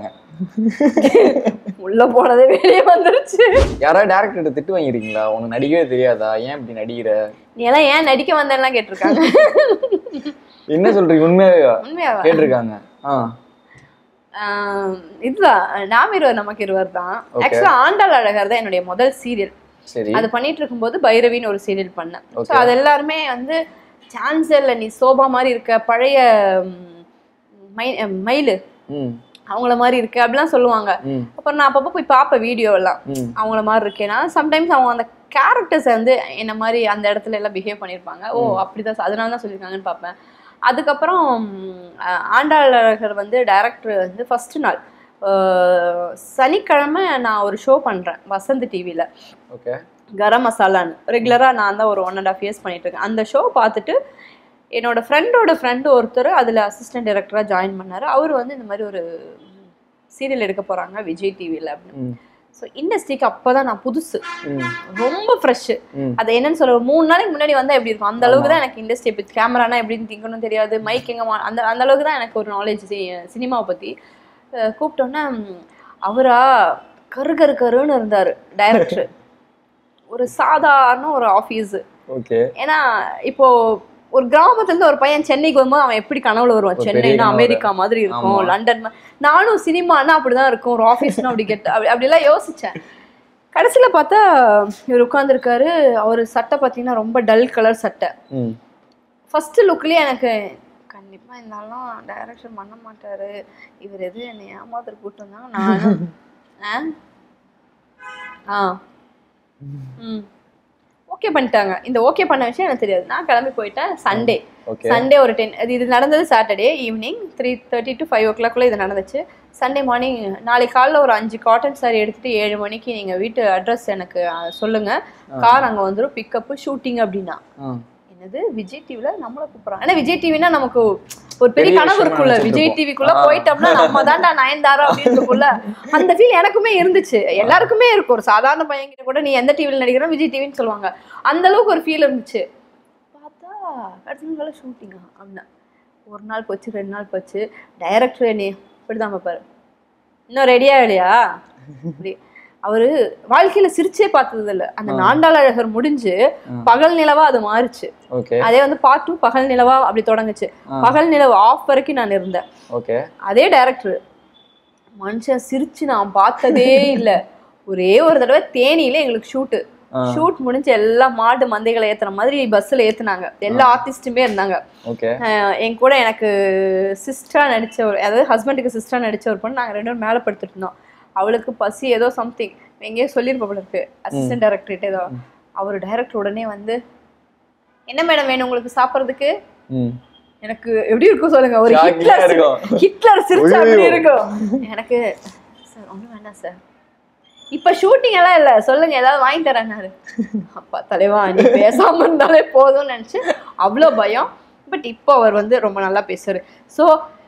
உள்ள போனதே வெளியே வந்துருச்சு யாராவது டேரக்டர் திட்டு வாங்கிருக்கீங்களா உனக்கு நடிக்கவே தெரியாதா ஏன் இப்படி நடிக்கிற நீ எல்லாம் ஏன் நடிக்க வந்தேன்லாம் கேட்டிருக்காங்க என்ன சொல்றீங்க உண்மையா உண்மையாவா கேட்டிருக்காங்க ஆ ஆஹ் இதுதான் நாம் இருவர் நமக்கு இருவர் தான் Okay. ஆக்சுவலா ஆண்டாள் அழகர் தான் என்னுடைய முதல் சீரியல் சரி அது பண்ணிட்டு இருக்கும்போது பைரவின்னு ஒரு சீரியல் பண்ணேன் ஸோ Okay. அது எல்லாருமே வந்து சான்ஸே இல்லை நீ சோபா மாதிரி இருக்க பழைய ம், மை அஹ், மயிலு ம் அவங்கள மாதிரி இருக்கு அப்படிலாம் சொல்லுவாங்க ம் அப்புறம் நான் அப்பப்போ போய் பார்ப்பேன் வீடியோ எல்லாம் ம் அவங்கள மாதிரி இருக்கேன்னா சம்டைம்ஸ் அவங்க அந்த கேரக்டர்ஸ் வந்து என்ன மாதிரி அந்த இடத்துல எல்லாம் பிஹேவ் பண்ணியிருப்பாங்க ஓ அப்படிதான் சொ- அதனால தான் சொல்லியிருக்காங்கன்னு பார்ப்பேன் அதுக்கப்புறம் ம், அஹ், ஆண்டாளர்கள் வந்து டைரக்டர் வந்து ஃபர்ஸ்ட் நாள் அஹ், சனிக்கிழமை நான் ஒரு ஷோ பண்ணுறேன் வசந்த் டிவியில் ஓகே கரம் மசாலான்னு ரெகுலராக நான் தான் ஒரு ஒன் அண்ட் ஆஃப் இயர்ஸ் பண்ணிட்டு இருக்கேன் அந்த ஷோ பார்த்துட்டு என்னோட ஃப்ரெண்டோட ஃப்ரெண்டு ஒருத்தர் அதில் அசிஸ்டன்ட் டைரக்டராக ஜாயின் பண்ணார் அவர் வந்து இந்த மாதிரி ஒரு சீரியல் எடுக்க போகிறாங்க விஜய் டிவியில் அப்படின்னு ம் ஸோ இண்டஸ்ட்ரிக்கு அப்போ தான் நான் புதுசு ம் ரொம்ப ஃப்ரெஷ்ஷு ம் அது என்னன்னு சொல்ல ஒரு மூணு நாளைக்கு முன்னாடி வந்தால் எப்படி இருக்கும் அந்த அளவுக்கு தான் எனக்கு இண்டஸ்ட்ரி எப்படி கேமரானா எப்படின்னு திங்கணும் தெரியாது மைக் எங்கே மா- அந்த அந்த அளவுக்கு தான் எனக்கு ஒரு நாலேஜ் சினிமாவை பற்றி கூப்பிட்டோன்னே ம், அவரா கரு கரு கருன்னு இருந்தார் டைரக்டர் ஒரு சாதாரண ஒரு ஆஃபீஸு ஓகே ஏன்னா இப்போ ஒரு கிராமத்துல இருந்து ஒரு பையன் சென்னைக்கு வரும்போது அவன் எப்படி கனவுல வருவான் ஒரு பெரிய சென்னைனா கனவு அமெரிக்கா மாதிரி இருக்கும் ஆமா. லண்டன் மா- நானும் சினிமானா அப்படிதான் இருக்கும் ஒரு ஆஃபீஸ்னா அப்படி கெட்ட அப்படி அப்படிலாம் யோசிச்சேன் கடைசியில பார்த்தா இவர் உட்காந்துருக்காரு அவர் சட்டை பார்த்தீங்கன்னா ரொம்ப டல் கலர் சட்டை ம் ஃபர்ஸ்ட் லுக்லயே எனக்கு கண்டிப்பா இருந்தாலும் டைரக்ஷன் பண்ண மாட்டாரு இவர் எது என்னை ஏமாத்துற கூட்டம் தான் நானும் ஆ ஆ ம் ஓகே பண்ணிட்டாங்க இந்த ஓகே பண்ண விஷயம் எனக்கு தெரியாது நான் கிளம்பி போயிட்டேன் சண்டே ஓகே சண்டே ஒரு டென் இது இது நடந்தது Saturday evening three thirty to five ஓ கிளாக்குள்ளே இது நடந்துச்சு சண்டே மார்னிங் நாளைக்கு காலைல ஒரு அஞ்சு காட்டன் சாரி எடுத்துட்டு ஏழு மணிக்கு நீங்கள் வீட்டு அட்ரஸ் எனக்கு அஹ், சொல்லுங்க கார் அங்கே வந்துடும் பிக்கப்பு ஷூட்டிங் அப்படின்னா ஆ என்னது விஜய் டிவில நம்மள கூப்பிடுறாங்க ஏன்னா விஜய் டிவினா நமக்கு ஒரு பெரிய பெரிய கனவு விஷயமா இருக்குல்ல நினைச்சிட்டு விஜய் இருப்போம். டிவிக்குள்ள ஆ. போயிட்டோம்னா நம்ம தான்டா நயன்தாரா அப்படின்றக்குள்ள அந்த ஃபீல் எனக்குமே இருந்துச்சு எல்லாருக்குமே இருக்கும் ஒரு சாதாரண பையன் கிட்ட கூட நீ எந்த டிவில நடிக்கிறோம் விஜய் டிவின்னு சொல்லுவாங்க அந்த அளவுக்கு ஒரு ஃபீல் இருந்துச்சு பார்த்தா அடுத்த நாள் ஷூட்டிங்கா அப்படின்னா ஒரு நாள் போச்சு ரெண்டு நாள் போச்சு டைரக்டர் நீ இப்படிதான் பாரு இன்னும் ரெடியா இல்லையா அப்படி அவரு வாழ்க்கையில சிரிச்சே பார்த்தது இல்ல அந்த நாண்டாள் அழகர் முடிஞ்சு பகல் நிலவா அது மாறுச்சு ஓகே அதே வந்து பார்ட் டூ பகல் நிலவா அப்படி தொடங்குச்சு ஆ. பகல் நிலவு ஆஃப் வரைக்கும் நான் இருந்தேன் ஓகே அதே டைரக்டர் மனுஷன் சிரிச்சு நான் பார்த்ததே இல்ல ஒரே ஒரு தடவை தேனியில எங்களுக்கு ஷூட்டு ஆ. ஷூட் முடிஞ்சு எல்லா மாடு மந்தைகளை ஏத்துற மாதிரி பஸ்ல ஏத்துனாங்க எல்லா ஆர்டிஸ்ட்டுமே இருந்தாங்க ஓகே அஹ் என் கூட எனக்கு சிஸ்டரா நடிச்ச ஒரு அதாவது ஹஸ்பண்டுக்கு சிஸ்டரா நடிச்ச ஒரு பொண்ணு நாங்க ரெண்டு பேரும் மேல படுத்துட்டு இருந்தோம் அவளுக்கு பசி ஏதோ சம்திங் எங்கேயோ சொல்லியிருப்ப போல இருக்கு அசிஸ்டன்ட் டைரக்டர் ஏதோ அவர் டைரக்டர் உடனே வந்து என்ன மேடம் வேணும் உங்களுக்கு சாப்பிட்றதுக்கு ம் எனக்கு எப்படி இருக்கும் சொல்லுங்க ஒரு Shocking-ஆ ஹிட்லர் இருக்கும். ஹிட்லர் சிரிச்சா அப்படி ஐயையோ. இருக்கும் எனக்கு சார் ஒன்றும் வேண்டாம் சார் இப்ப ஷூட்டிங் எல்லாம் இல்ல சொல்லுங்க ஏதாவது வாங்கி தரேன்னாரு அப்பா தலைவா நீ பேசாம இருந்தாலே போதும்னு நினைச்சு அவ்வளோ பயம் பட் இப்போ அவர் வந்து ரொம்ப நல்லா பேசுறாரு ஸோ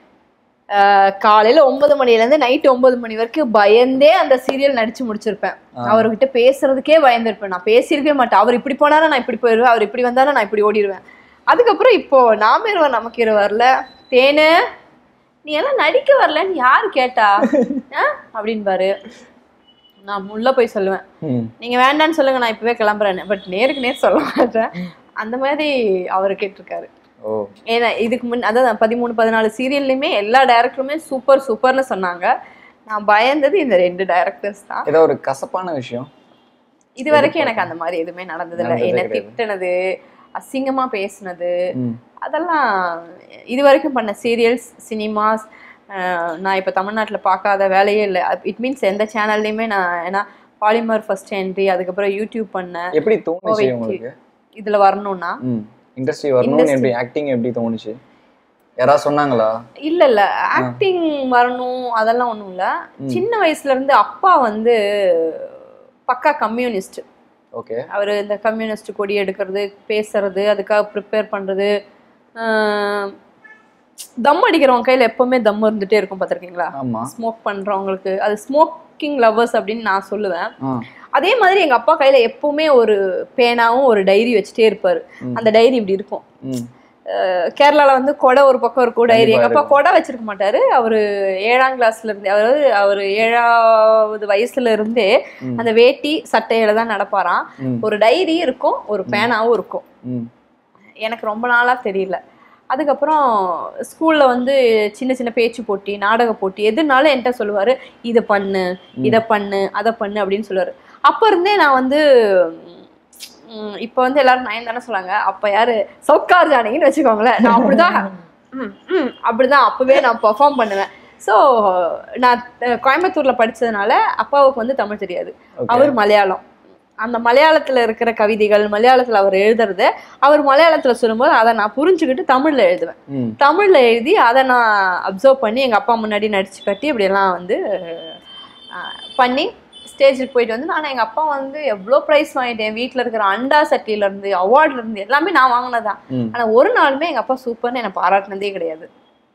காலையில ஒன்பது மணில இருந்து நைட் ஒன்பது மணி வரைக்கும் பயந்தே அந்த சீரியல் நடிச்சு முடிச்சிருப்பேன் அவர்கிட்ட பேசுறதுக்கே பயந்துருப்பேன் நான் பேசியிருக்கவே மாட்டேன் அவர் இப்படி போனாரா நான் இப்படி போயிடுவேன் அவர் இப்படி வந்தாரா நான் இப்படி ஓடிடுவேன் அதுக்கப்புறம் இப்போ நாம இருவர் நமக்கு இருவர்ல தேனு நீ எல்லாம் நடிக்க வரலன்னு யாரு கேட்டா ஆ? அப்படின்பாரு நான் உள்ள போய் சொல்லுவேன் ம் நீங்க வேண்டான்னு சொல்லுங்க நான் இப்பவே கிளம்புறேன்னு பட் நேருக்கு நேர் சொல்ல மாட்டேன் அந்த மாதிரி அவர் கேட்டிருக்காரு ஓ ஏன்னா இதுக்கு முன் அதான் பதிமூணு பதினாலு சீரியல்லையுமே எல்லா டேரக்டருமே சூப்பர் சூப்பர்னு சொன்னாங்க நான் பயந்தது இந்த ரெண்டு டைரக்டர்ஸ் தான் ஏதோ ஒரு கசப்பான விஷயம் இது வரைக்கும் எனக்கு அந்த மாதிரி எதுவுமே நடந்தது இல்லை நடந்ததே என்ன கிடையாது. திட்டுனது அசிங்கமா பேசுனது ம் அதெல்லாம் இது வரைக்கும் பண்ண சீரியல்ஸ் சினிமாஸ் நான் இப்போ தமிழ்நாட்டில் பார்க்காத வேலையே இல்லை இட் மீன்ஸ் எந்த சேனல்லையுமே நான் ஏன்னா பாலிமர் ஃபர்ஸ்ட் என்ட்ரி அதுக்கப்புறம் யூடியூப் பண்ணேன் எப்படி தோணுச்சு கோவைக்கு. உங்களுக்கு இதில் வரணும்னா ம் இண்டஸ்ட்ரி வரணும்னு எப்படி ஆக்டிங் எப்படி தோணுச்சு யாராவது சொன்னாங்களா இல்ல இல்ல ஆக்டிங் வரணும் அதெல்லாம் ஒண்ணும் இல்ல சின்ன வயசுல இருந்து அப்பா வந்து பக்கா கம்யூனிஸ்ட் ஓகே அவர் இந்த கம்யூனிஸ்ட் கொடி எடுக்கிறது பேசுறது அதுக்காக ப்ரிப்பேர் பண்றது ஆஹ் தம் அடிக்கிறவங்க கையில எப்பவுமே தம் இருந்துட்டே இருக்கும் பார்த்திருக்கீங்களா ஆமா ஸ்மோக் பண்றவங்களுக்கு அது ஸ்மோக்கிங் லவ்வர்ஸ் அப்படின்னு நான் சொல்லுவேன் ஆ அதே மாதிரி எங்க அப்பா கையில எப்பவுமே ஒரு பேனாவும் ஒரு டைரி வச்சுட்டே இருப்பாரு ம். அந்த டைரி இப்படி இருக்கும் ம் அஹ், கேரளால வந்து கொடை ஒரு பக்கம் இருக்கும் டைரி கண்டிப்பா எங்க அப்பா இருக்கும். கொடை வச்சிருக்க மாட்டாரு அவரு ஏழாம் கிளாஸ்ல இருந்து அதாவது அவர் ஏழாவது வயசுல இருந்தே ம். அந்த வேட்டி சட்டையில தான் நடப்பாராம் ம். ஒரு டைரி இருக்கும் ஒரு பேனாவும் இருக்கும் ம். எனக்கு ரொம்ப நாளா தெரியல அதுக்கப்புறம் ஸ்கூல்ல வந்து சின்ன சின்ன பேச்சு போட்டி நாடக போட்டி எதுனாலும் என்கிட்ட சொல்லுவாரு இதை பண்ணு இதை பண்ணு அதை பண்ணு அப்படின்னு சொல்லுவாரு அப்ப இருந்தே நான் வந்து உம், இப்ப வந்து எல்லாரும் நயன் தானே சொல்றாங்க அப்ப யாரு சவுக்கார் ஜானகின்னு வச்சுக்கோங்களேன் நான் அப்படிதான் ம், ம், அப்படிதான் அப்பவே நான் பெர்ஃபார்ம் பண்ணுவேன் ஸோ நான் அஹ், கோயம்புத்தூர்ல படிச்சதுனால அப்பாவுக்கு வந்து தமிழ் தெரியாது Okay. அவர் மலையாளம் அந்த மலையாளத்துல இருக்கிற கவிதைகள் மலையாளத்துல அவர் எழுதுறத அவர் மலையாளத்துல சொல்லும்போது அதை நான் புரிஞ்சுக்கிட்டு தமிழ்ல எழுதுவேன் ம். தமிழ்ல எழுதி அதை நான் அப்சர்வ் பண்ணி எங்க அப்பா முன்னாடி நடிச்சு கட்டி இப்படியெல்லாம் வந்து அஹ், பண்ணி ஸ்டேஜுக்கு போயிட்டு வந்து நான் எங்க அப்பா வந்து எவ்வளோ ப்ரைஸ் வாங்கிட்டேன் வீட்டில் இருக்கிற அண்டா சட்டியில இருந்து அவார்ட்ல இருந்து எல்லாமே நான் வாங்கினதான் ம். ஆனா ஒரு நாளுமே எங்க அப்பா சூப்பர்னு என்னை பாராட்டினதே கிடையாது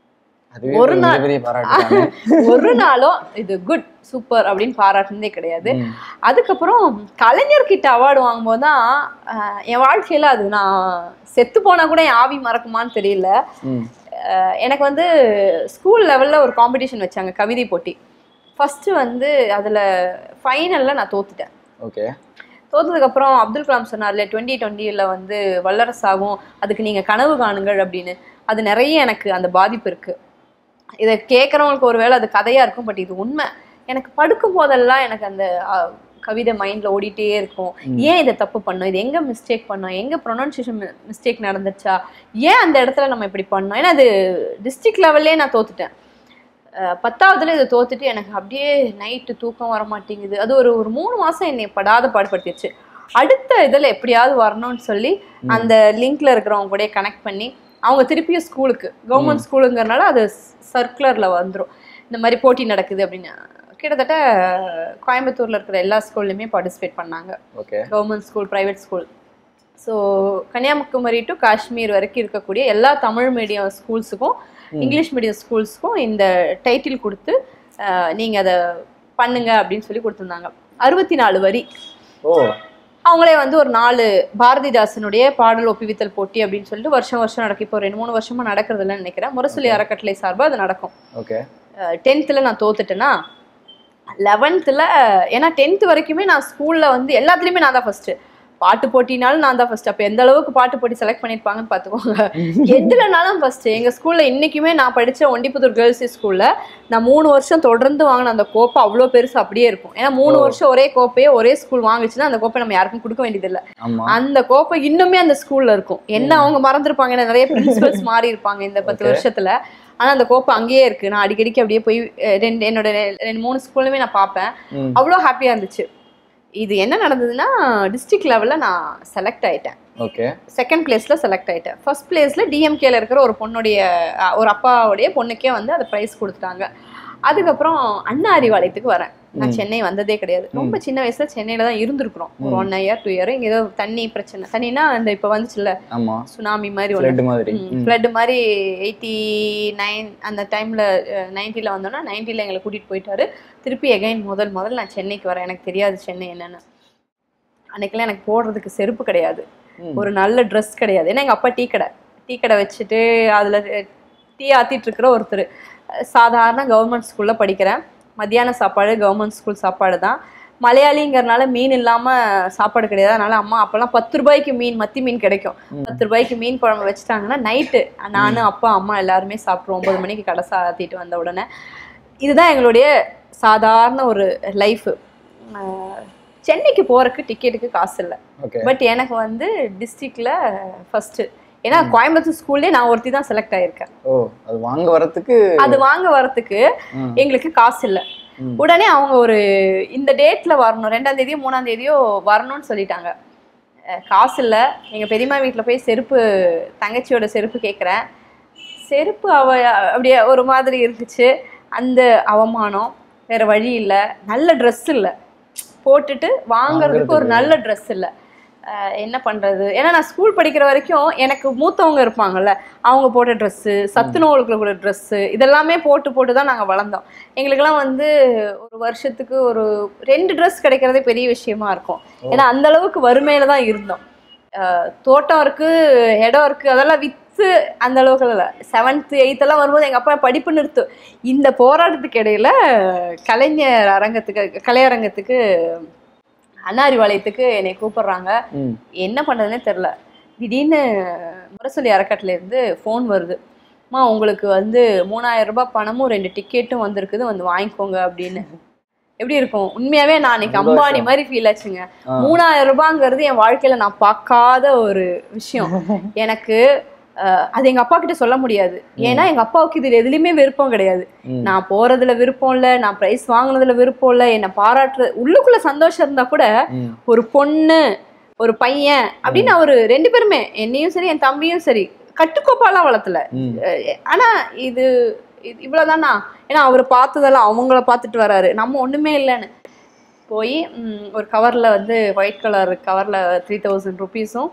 அதுவே ஒரு ஒரு நாள் மிகப்பெரிய பாராட்டு ஒரு நாளும் இது குட் சூப்பர் அப்படின்னு பாராட்டினதே கிடையாது ம். அதுக்கப்புறம் கலைஞர்கிட்ட அவார்டு வாங்கும்போது தான் ஆஹ், என் வாழ்க்கையில அது நான் செத்து போனா கூட என் ஆவி மறக்குமான்னு தெரியல ம். ஆஹ், எனக்கு வந்து ஸ்கூல் லெவல்ல ஒரு காம்படிஷன் வச்சாங்க கவிதை போட்டி ஃபர்ஸ்ட் வந்து அதுல ஃபைனல்ல நான் தோத்துட்டேன் ஓகே தோத்ததுக்கப்புறம் அப்துல் கலாம் சொன்னார்ல டுவெண்ட்டி டுவெண்ட்டியில் வந்து வல்லரசாகும் அதுக்கு நீங்கள் கனவு காணுங்கள் அப்படின்னு அது நிறைய எனக்கு அந்த பாதிப்பு இருக்கு இதை கேட்குறவங்களுக்கு ஒருவேளை அது கதையாக இருக்கும் பட் இது உண்மை எனக்கு படுக்கும் போதெல்லாம் எனக்கு அந்த அஹ், கவிதை மைண்டில் ஓடிட்டே இருக்கும் ஏன் இதை தப்பு பண்ணோம் இது எங்கே மிஸ்டேக் பண்ணோம் எங்கே ப்ரொனன்சியேஷன் மிஸ்டேக் நடந்துச்சா ஏன் அந்த இடத்துல நம்ம இப்படி பண்ணோம் ஏன்னா அது டிஸ்ட்ரிக்ட் லெவல்லே நான் தோத்துட்டேன் அஹ் பத்தாவதுல இதை தோத்துட்டு எனக்கு அப்படியே நைட்டு தூக்கம் வர மாட்டேங்குது அது ஒரு ஒரு மூணு மாசம் என்னை படாத பாடுபடுத்திடுச்சு அடுத்த இதில் எப்படியாவது வரணும்னு சொல்லி அந்த லிங்க்ல இருக்கிறவங்க கூட கனெக்ட் பண்ணி அவங்க திருப்பியும் ஸ்கூலுக்கு கவர்மெண்ட் ஸ்கூலுங்கிறனால அது சர்க்குலர்ல வந்துடும் இந்த மாதிரி போட்டி நடக்குது அப்படின்னு கிட்டத்தட்ட கோயம்புத்தூர்ல இருக்கிற எல்லா ஸ்கூல்லையுமே பார்ட்டிசிபேட் பண்ணாங்க okay government school private school so Kanyakumari to Kashmir வரைக்கும் இருக்கக்கூடிய எல்லா தமிழ் மீடியம் ஸ்கூல்ஸுக்கும் இங்கிலீஷ் மீடியம் ஸ்கூல்ஸுக்கும் இந்த டைட்டில் கொடுத்து அஹ், நீங்க அதை பண்ணுங்க அப்படின்னு சொல்லி கொடுத்துருந்தாங்க அறுபத்தி நாலு வரி ஓ அவங்களே வந்து ஒரு நாலு பாரதிதாசனுடைய பாடல் ஒப்புவித்தல் போட்டி அப்படின்னு சொல்லிட்டு வருஷம் வருஷம் நடக்கும் இப்போ ரெண்டு மூணு வருஷமா நடக்கிறது இல்லைன்னு நினைக்கிறேன் முரசொலி அறக்கட்டளை சார்பாக அது நடக்கும் ஓகே டென்த்தில் நான் தோத்துட்டேன்னா லெவன்த்தில் ஏன்னா டென்த்து வரைக்குமே நான் ஸ்கூலில் வந்து எல்லாத்துலேயுமே நான் தான் ஃபஸ்ட்டு பாட்டு போட்டினாலும் நான் தான் ஃபர்ஸ்ட் அப்போ எந்த அளவுக்கு பாட்டு போட்டி செலக்ட் பண்ணியிருப்பாங்கன்னு பார்த்துக்கோங்க எதுலனாலும் ஃபர்ஸ்ட் எங்கள் ஸ்கூலில் இன்றைக்குமே நான் படித்த ஒண்டிப்புத்தூர் கேர்ள்ஸ் ஸ்கூலில் நான் மூணு வருஷம் தொடர்ந்து வாங்கின அந்த கோப்பை அவ்வளோ பெருசு அப்படியே இருக்கும் ஏன்னா மூணு ஓ. வருஷம் ஒரே கோப்பையே ஒரே ஸ்கூல் வாங்குச்சுன்னா அந்த கோப்பை நம்ம யாருக்கும் கொடுக்க வேண்டியதில்லை ஆமா அந்த கோப்பை இன்னுமே அந்த ஸ்கூல்ல இருக்கும் என்ன அவங்க மறந்துருப்பாங்க ஏன்னா நிறைய பிரின்சிபல்ஸ் மாறி இருப்பாங்க இந்த பத்து Okay. வருஷத்துல ஆனா அந்த கோப்பை அங்கேயே இருக்கு நான் அடிக்கடிக்கு அப்படியே போய் அஹ், ரெண்டு என்னோட ரெ- ரெண்டு மூணு ஸ்கூல்லுமே நான் பார்ப்பேன் ம். அவ்வளோ ஹாப்பியா இருந்துச்சு இது என்ன நடந்ததுன்னா டிஸ்ட்ரிக்ட் லெவல்ல நான் செலக்ட் ஆயிட்டேன் ஓகே செகண்ட் பிளேஸ்ல செலக்ட் ஆயிட்டேன் ஃபர்ஸ்ட் பிளேஸ்ல டிஎம்கேல இருக்கிற ஒரு பொண்ணுடைய அஹ், ஒரு அப்பாவுடைய பொண்ணுக்கே வந்து அதை ப்ரைஸ் கொடுத்துட்டாங்க அதுக்கப்புறம் அண்ணா அறிவாலயத்துக்கு வரேன் நான் ம். சென்னை வந்ததே கிடையாது ரொம்ப சின்ன வயசுல சென்னையில தான் இருந்திருக்கிறோம் ஒரு ம். ஒன் இயர் டூ இயர் இங்க ஏதோ தண்ணி பிரச்சனை தண்ணினா இந்த இப்ப வந்துச்சுல்ல ஆமா சுனாமி மாதிரி ஒன்று ஃப்ளட் மாதிரி ம். ஃப்ளட் மாதிரி எயிட்டி நைன் அந்த டைம்ல நைன்ட்டியில் வந்தோன்னா நைன்ட்டியில் எங்களை கூட்டிட்டு போயிட்டாரு திருப்பி எகைன் முதல் முதல் நான் சென்னைக்கு வரேன் எனக்கு தெரியாது சென்னை என்னன்னு அன்னைக்கெல்லாம் எனக்கு போடுறதுக்கு செருப்பு கிடையாது ம். ஒரு நல்ல ட்ரெஸ் கிடையாது ஏன்னா எங்கள் அப்பா டீ கடை டீ கடை வச்சுட்டு அதில் டீ ஆத்திட்டு இருக்கிற ஒருத்தர் சாதாரண கவர்மெண்ட் ஸ்கூலில் படிக்கிறேன் மத்தியான சாப்பாடு கவர்மெண்ட் ஸ்கூல் சாப்பாடு தான் மலையாளிங்கிறனால மீன் இல்லாமல் சாப்பாடு கிடையாது அதனால அம்மா அப்போல்லாம் பத்து ரூபாய்க்கு மீன் மத்தி மீன் கிடைக்கும் பத்து ரூபாய்க்கு மீன் குழம்பு வச்சுட்டாங்கன்னா நைட்டு நானும் அப்பா அம்மா எல்லாருமே சாப்பிட்ருவோம் ஒன்பது மணிக்கு கடை சாத்திட்டு வந்த உடனே இதுதான் எங்களுடைய சாதாரண ஒரு லைஃபு சென்னைக்கு போகிறதுக்கு டிக்கெட்டுக்கு காசு இல்லை ஓகே பட் எனக்கு வந்து டிஸ்ட்ரிக்ட்ல ஃபர்ஸ்ட் ஏன்னா கோயம்புத்தூர் ஸ்கூல்லே நான் ஒருத்தி தான் செலக்ட் ஆயிருக்கேன் ஓ அது வாங்க வரதுக்கு அது வாங்க வரதுக்கு ம். எங்களுக்கு காசு இல்லை ம். உடனே அவங்க ஒரு இந்த டேட்ல வரணும் ரெண்டாம் தேதியோ மூணாம் தேதியோ வரணும்னு சொல்லிட்டாங்க அஹ் காசு இல்லை எங்க பெரியம்மா வீட்டில் போய் செருப்பு தங்கச்சியோட செருப்பு கேட்குறேன் செருப்பு அவ அப்படியே ஒரு மாதிரி இருந்துச்சு அந்த அவமானம் வேற வழி இல்லை நல்ல ட்ரெஸ் இல்லை போட்டுட்டு வாங்குறதுக்கு ஒரு வாங்குறதுக்கு. நல்ல ட்ரெஸ் இல்லை அஹ் என்ன பண்றது ஏன்னா நான் ஸ்கூல் படிக்கிற வரைக்கும் எனக்கு மூத்தவங்க இருப்பாங்கல்ல அவங்க போட்ட ட்ரெஸ்ஸு சத்துணவுகளுக்கு கூட ட்ரெஸ்ஸு இதெல்லாமே போட்டு போட்டு தான் நாங்கள் வளர்ந்தோம் எங்களுக்கெல்லாம் வந்து ஒரு வருஷத்துக்கு ஒரு ரெண்டு ட்ரெஸ் கிடைக்கிறதே பெரிய விஷயமா இருக்கும் ஏன்னா அந்த அளவுக்கு வறுமையில தான் இருந்தோம் அஹ் தோட்டம் இருக்கு இடம் இருக்கு அதெல்லாம் வித் சிக்ஸ்த்து அந்த அளவுக்கு இல்லை செவன்த்து எயித்தெல்லாம் வரும்போது எங்கள் அப்பா படிப்பு நிறுத்து இந்த போராட்டத்துக்கு இடையில கலைஞர் அரங்கத்துக்கு கலையரங்கத்துக்கு அண்ணாரிவாளையத்துக்கு என்னை கூப்பிடுறாங்க ம் என்ன பண்ணுறதுனே தெரில திடீர்னு முரசொலி அறக்கட்டளை இருந்து ஃபோன் வருது அம்மா உங்களுக்கு வந்து மூணாயிரம் ரூபாய் பணமும் ரெண்டு டிக்கெட்டும் வந்திருக்குது வந்து வாங்கிக்கோங்க அப்படின்னு எப்படி இருக்கும் உண்மையாவே நான் அன்னைக்கு சந்தோஷம். அம்பானி மாதிரி ஃபீல் ஆச்சுங்க ஆ. மூணாயிரம் ரூபாங்கிறது என் வாழ்க்கையில நான் பார்க்காத ஒரு விஷயம் எனக்கு அஹ், அது எங்க அப்பா கிட்ட சொல்ல முடியாது ஏன்னா எங்க அப்பாவுக்கு இது எதுலயுமே விருப்பம் கிடையாது ம். நான் போறதுல விருப்பம் இல்ல நான் பிரைஸ் வாங்குனதுல விருப்பம் இல்ல என்னை பாராட்டுற உள்ளுக்குள்ள சந்தோஷம் இருந்தா கூட ம் ஒரு பொண்ணு ஒரு பையன் அப்படின்னு அவரு ரெண்டு பேருமே என்னையும் சரி என் தம்பியும் சரி கட்டுக்கோப்பாலாம் வளர்த்தல ம் அஹ் ஆனா இது இது- இவ்வளவுதானா ஏன்னா அவர் பார்த்ததெல்லாம் அவங்கள பார்த்துட்டு வராரு நம்ம ஒண்ணுமே இல்லைன்னு போய் ம், ஒரு கவர்ல வந்து ஒயிட் கலர் கவர்ல த்ரீ தௌசண்ட் ருபீஸும்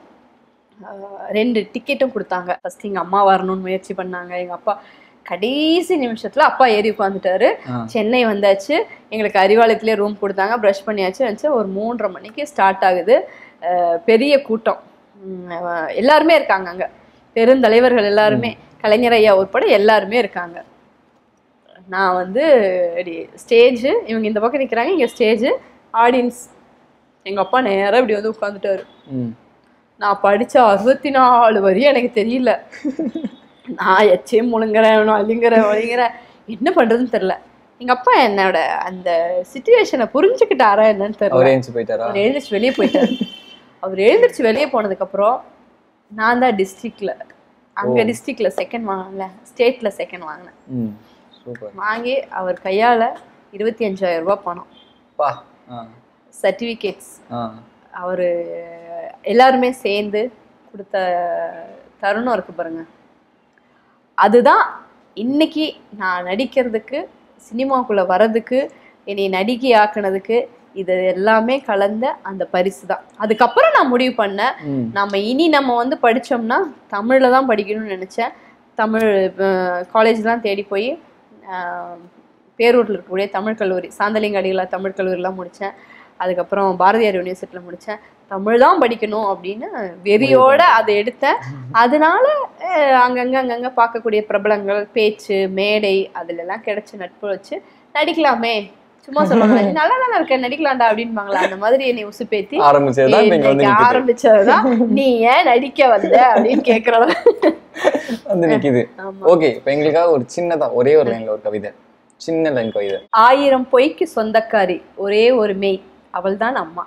ரெண்டு டிக்கெட்டும் கொடுத்தாங்க ஃபர்ஸ்ட் எங்க அம்மா வரணும்னு முயற்சி பண்ணாங்க எங்க அப்பா கடைசி நிமிஷத்துல அப்பா ஏறி உட்காந்துட்டாரு ஆ. சென்னை வந்தாச்சு எங்களுக்கு அறிவாலயத்திலே ரூம் கொடுத்தாங்க ப்ரஷ் பண்ணியாச்சு வந்துச்சு ஒரு மூன்றரை மணிக்கு ஸ்டார்ட் ஆகுது அஹ் பெரிய கூட்டம் உம் அஹ் எல்லாருமே இருக்காங்க அங்க பெருந்தலைவர்கள் எல்லாருமே கலைஞர் ஐயா உட்பட எல்லாருமே இருக்காங்க நான் வந்து ஸ்டேஜ் இவங்க இந்த பக்கம் நிற்கிறாங்க இங்கே ஸ்டேஜ் ஆடியன்ஸ் எங்கள் அப்பா நேரா இப்படி வந்து உட்காந்துட்டாரு ம் நான் படிச்ச அறுபத்தி நாலு வரையும் எனக்கு தெரியல நான் எச்சையும் முழுங்குறேன் நான் அழிங்குறேன் வழிங்குறேன் என்ன பண்றதுன்னு தெரியல எங்க அப்பா என்னோட அந்த சுச்சுவேஷனை புரிஞ்சுக்கிட்டாரா என்னன்னு தெரியல அவரே எழுந்து போயிட்டாரா அவர் எழுந்திரிச்சு வெளியே போயிட்டாரு அவர் எழுந்திரிச்சு வெளியே போனதுக்கப்புறம் நான் தான் டிஸ்ட்ரிக்ட்ல அங்க டிஸ்ட்ரிக்ட்ல செகண்ட் வாங்கினேன்ல ஸ்டேட்ல செகண்ட் வாங்கினேன் ம் சூப்பர் வாங்கி அவர் கையால இருபத்தி அஞ்சாயிரம் ரூபாய் பணம் பா ஆ சர்டிஃபிகேட்ஸ் ஆ அவர் எல்லாருமே சேர்ந்து கொடுத்த தருணம் இருக்கு பாருங்க அதுதான் இன்னைக்கு நான் நடிக்கிறதுக்கு சினிமாக்குள்ள வர்றதுக்கு என்னை நடிகை ஆக்குனதுக்கு இது எல்லாமே கலந்த அந்த பரிசு தான் அதுக்கப்புறம் நான் முடிவு பண்ணேன் ம் நம்ம இனி நம்ம வந்து படிச்சோம்னா தமிழில் தான் படிக்கணும்னு நினச்சேன் தமிழ் காலேஜ்லாம் தேடி போய் அஹ், பேரூரில் இருக்கக்கூடிய தமிழ் கல்லூரி சாந்தலிங்க அடிகளார் தமிழ் கல்லூரிலாம் முடித்தேன் அதுக்கப்புறம் பாரதியார் யூனிவர்சிட்டியில் முடித்தேன் தமிழ் தான் படிக்கணும் அப்படின்னு வெறியோட அதை எடுத்தேன் அதனால அஹ், அங்கங்க அங்கங்க பார்க்கக்கூடிய பிரபலங்கள் பேச்சு மேடை அதுல எல்லாம் கிடைச்ச நட்பு வச்சு நடிக்கலாமே சும்மா சொல்லுவாங்க "நீ நல்லா தானே இருக்க நடிக்கலாம்டா அப்படின்பாங்களா அந்த மாதிரி என்னை உசுப்பேத்தி ஆரம்பிச்சதுதான் இப்ப இங்க வந்து இன்னைக்கு நிக்குது ஆரம்பிச்சதுதான் நீ ஏன் நடிக்க வந்த அப்படின்னு கேக்குறவ வந்து நிக்குது ஆமா ஓகே இப்போ எங்களுக்காக ஒரு சின்னதா ஒரே ஒரு லைன்ல ஒரு கவிதை சின்ன லைன் கவிதை ஆயிரம் பொய்க்கு சொந்தக்காரி ஒரே ஒரு மெய் அவள்தான் அம்மா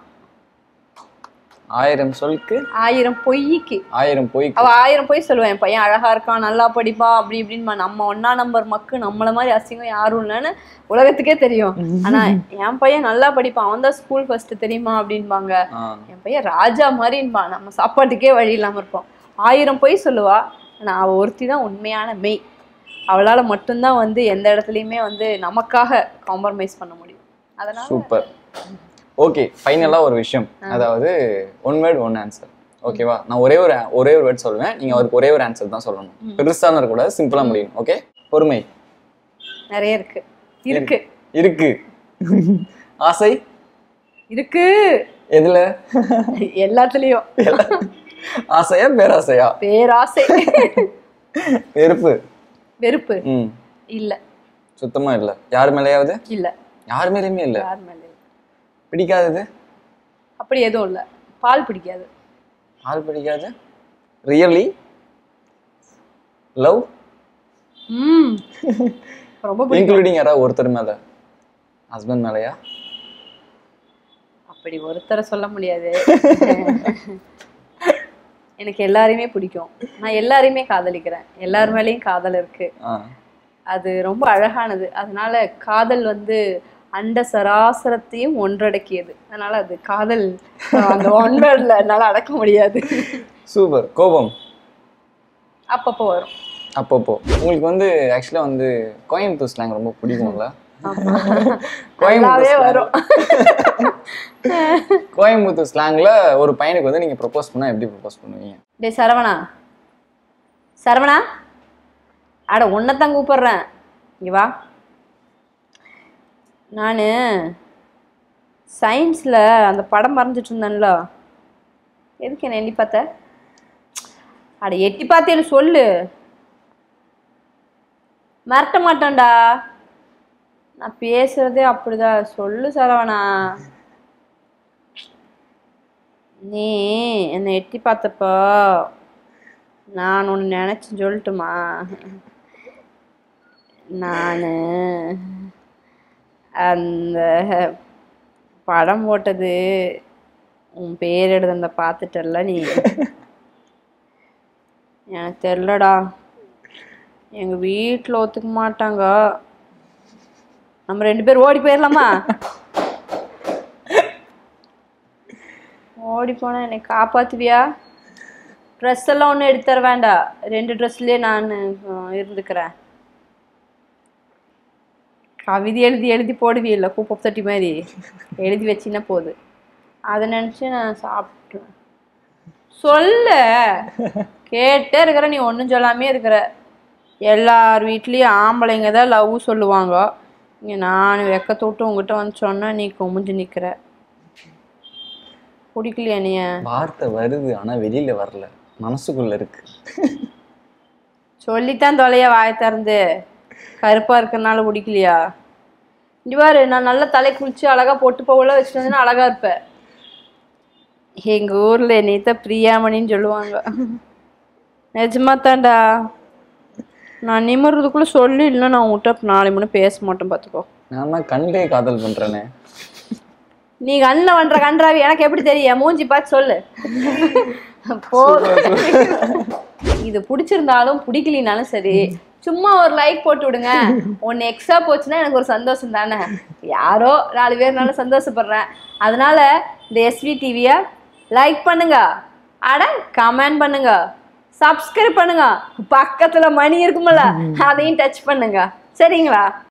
ஆயிரம் சொல்க்கு ஆயிரம் பொய்க்கு ஆயிரம் பொய் அவ ஆயிரம் பொய் சொல்லுவேன் என் பையன் அழகா இருக்கான் நல்லா படிப்பா அப்படி இப்படின்னு நம்ம ஒன்னா நம்பர் மக்கு நம்மள மாதிரி அசிங்கம் யாரும் இல்லைன்னு உலகத்துக்கே தெரியும் ஆனா என் பையன் நல்லா படிப்பான் அவன் தான் ஸ்கூல் ஃபர்ஸ்ட் தெரியுமா அப்படின்பாங்க ஆ என் பையன் ராஜா மாதிரின்பான் நம்ம சாப்பாட்டுக்கே வழி இல்லாம இருப்போம் ஆயிரம் பொய் சொல்லுவா ஆனா அவ ஒருத்தி தான் உண்மையான மெய் அவளால மட்டும்தான் வந்து எந்த இடத்துலயுமே வந்து நமக்காக காம்ப்ரமைஸ் பண்ண முடியும் அதனால சூப்பர் ஓகே ஃபைனலா ஒரு விஷயம் அதாவது ஒன் வேர்ட் ஒன் ஆன்சர் ஓகேவா நான் ஒரே ஒரு ஒரே ஒரு வேர்ட் சொல்லுவேன் நீங்க அவருக்கு ஒரே ஒரு ஆன்சர் தான் சொல்லணும் பெருசான இருக்கக்கூடாது சிம்பிளா முடியும் ஓகே பொறுமை நிறைய இருக்கு இருக்கு இருக்கு ஆசை இருக்கு எதுல எல்லாத்துலயும் ஆசையா பேராசையா பேராசை வெறுப்பு வெறுப்பு ம் இல்ல சுத்தமா இல்ல யார் மேலேயாவது இல்ல யார் மேலேயுமே இல்ல யார் மேல இல்ல. பிடிக்காதது அப்படி எதுவும் இல்ல பால் பிடிக்காது ஆள் பிடிக்காது ரியலி லவ் ம் ரொம்ப பிடிக்கும் இன்க்ளூடிங் யாராவது ஒருத்தர் மேல ஹஸ்பண்ட் மேலயா அப்படி ஒருத்தரை சொல்ல முடியாது எனக்கு எல்லாரையுமே பிடிக்கும் நான் எல்லாரையுமே காதலிக்கிறேன் எல்லார் மேலேயும் காதல் இருக்கு ஆ அது ரொம்ப அழகானது அதனால காதல் வந்து அண்ட சராசரத்தையும் ஒன்றடக்கியது அதனால அது காதல் அந்த ஒன் வேர்ட்ல என்னால அடக்க முடியாது சூப்பர் கோபம் அப்பப்போ வரும் அப்பப்போ உங்களுக்கு வந்து ஆக்சுவலாக வந்து கோயம்புத்தூர் ஸ்லாங் ரொம்ப பிடிக்கும்ல ஆமா. கோயம்புத்தூர் நல்லாவே slang. வரும் கோயம்புத்தூர் ஸ்லாங்ல ஒரு பையனுக்கு வந்து நீங்க ப்ரப்போஸ் பண்ணா எப்படி ப்ரப்போஸ் பண்ணுவீங்க டேய் சரவணா சரவணா அட உன்னைத்தான் கூப்பிடுறேன் இங்க வா நான் சயின்ஸில் அந்த படம் வரைஞ்சிட்டு இருந்தேன்ல எதுக்கு என்ன எண்ணி பார்த்த அட எட்டி பார்த்தேன்னு சொல்லு மிரட்ட மாட்டேன்டா நான் பேசுறதே அப்படிதான் சொல்லு சரவணா நீ என்னை எட்டி பார்த்தப்போ நான் ஒன்று நினச்சி சொல்லட்டுமா நான் அந்த படம் போட்டது உன் பேர் எழுதுனத பார்த்துட்டல்ல நீ எனக்கு தெரிலடா எங்கள் வீட்டில் ஒத்துக்க மாட்டாங்க நம்ம ரெண்டு பேரும் ஓடி போயிடலாமா ஓடி போனால் என்னை காப்பாற்றுவியா ட்ரெஸ் எல்லாம் ஒன்றும் எடுத்து தர வேண்டாம் ரெண்டு ட்ரெஸ்லேயே நான் அஹ், இருந்துக்கிறேன் கவிதை எழுதி எழுதி போடுவியல்ல கூப்ப தட்டி மாதிரி எழுதி வச்சின்னா போகுது அதை நினச்சி நான் சாப்பிட்ருவேன் சொல்லு கேட்டே இருக்கிற நீ ஒன்றும் சொல்லாமே இருக்கிற எல்லார் வீட்லேயும் ஆம்பளைங்க தான் லவ் சொல்லுவாங்க இங்கே நான் வெக்கத்தை விட்டு உங்ககிட்ட வந்து சொன்னா நீ குமிஞ்சு நிற்கிற பிடிக்கலையா நீ வார்த்தை வருது ஆனா வெளியில வரல மனசுக்குள்ள இருக்கு சொல்லித்தான் தொலைய வாய் திறந்து கருப்பா இருக்கறனால பிடிக்கலையா இங்க பாரு நான் நல்லா தலை குளிச்சு அழகா பொட்டு போகல வச்சுட்டு வந்தேன்னா அழகா இருப்பேன் எங்க ஊர்ல என்னைத்த பிரியாமணின்னு சொல்லுவாங்க நிஜமா தான்டா நான் நிமிர்றதுக்குள்ள சொல்லி இல்லை நான் உங்ககிட்ட நாளை மணி பேச மாட்டேன் பார்த்துக்கோ நான் தான் கண்டே காதல் பண்றேனே நீ கண்ணில் பண்ற கன்றாவி எனக்கு எப்படி தெரியும் மூஞ்சி பார்த்து சொல்லு போதும் இது பிடிச்சிருந்தாலும் பிடிக்கலினாலும் சரி சும்மா ஒரு லைக் போட்டு விடுங்க ஒன்று எக்ஸ்ட்ரா போச்சுன்னா எனக்கு ஒரு சந்தோஷம் தானே யாரோ நாலு பேர்னால சந்தோஷப்படுறேன் அதனால இந்த எஸ்வி டிவியை லைக் பண்ணுங்க அட கமெண்ட் பண்ணுங்க சப்ஸ்கிரைப் பண்ணுங்க பக்கத்துல மணி இருக்குமல்ல அதையும் டச் பண்ணுங்க சரிங்களா